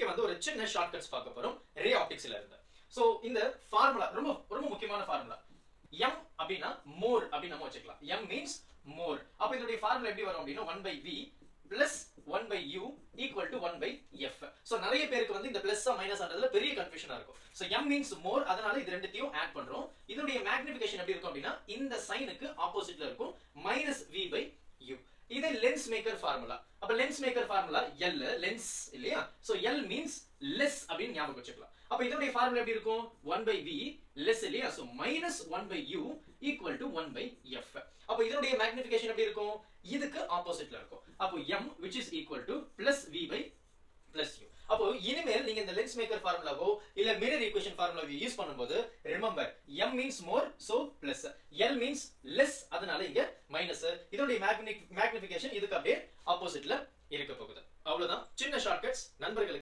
வந்து ஒரு சின்ன ஷார்ட்கட்ஸ் பார்க்க போறோம் ரே ஆப்டிக்ஸ்ல இருந்து சோ இந்த ஃபார்முலா ரொம்ப ரொம்ப முக்கியமான ஃபார்முலா m அப்படின்னா மோர் அப்படின்னு நம்ம வச்சுக்கலாம் m மீன்ஸ் மோர் அப்ப இதனுடைய ஃபார்முலா எப்படி வரும் அப்படின்னா 1 by v plus one by u equal to one by f so நிறைய பேருக்கு வந்து இந்த பிளஸ் மைனஸ் ஆனதுல பெரிய கன்ஃபியூஷனா இருக்கும் ஸோ எம் மீன்ஸ் மோர் அதனால இது ரெண்டுத்தையும் ஆட் பண்றோம் இதனுடைய மேக்னிஃபிகேஷன் எப்படி இருக்கும் அப்படின்னா இந்த சைனுக்கு ஆப்போசிட்ல இருக்கும் மைனஸ் வி பை யூ இது லென்ஸ் மேக்கர் ஃபார்முலா அப்ப lens maker formula l lens இல்லையா சோ எல் மீன்ஸ் லெஸ் அப்படின்னு ஞாபகம் வச்சுக்கலாம் அப்ப இதனுடைய ஃபார்முலா எப்படி இருக்கும் ஒன் பை வி லெஸ் இல்லையா so minus one by u equal to one by f அப்ப இதனுடைய மேக்னிஃபிகேஷன் எப்படி இருக்கும் இதுக்கு ஆப்போசிட்ல இருக்கும் அப்போ m which is equal to plus v by plus u அப்போ இனிமேல் நீங்க இந்த லென்ஸ் மேக்கர் ஃபார்முலாவோ இல்ல மிரர் ஈக்குவேஷன் ஃபார்முலாவோ யூஸ் பண்ணும்போது remember m means more so plus l means less அதனால இங்க மைனஸ் இதோடைய மேக்னிஃபிகேஷன் இதுக்கு அப்படியே ஆப்போசிட்ல இருக்க போகுது அவ்வளவுதான் சின்ன ஷார்ட்கட்ஸ் நண்பர்களுக்கு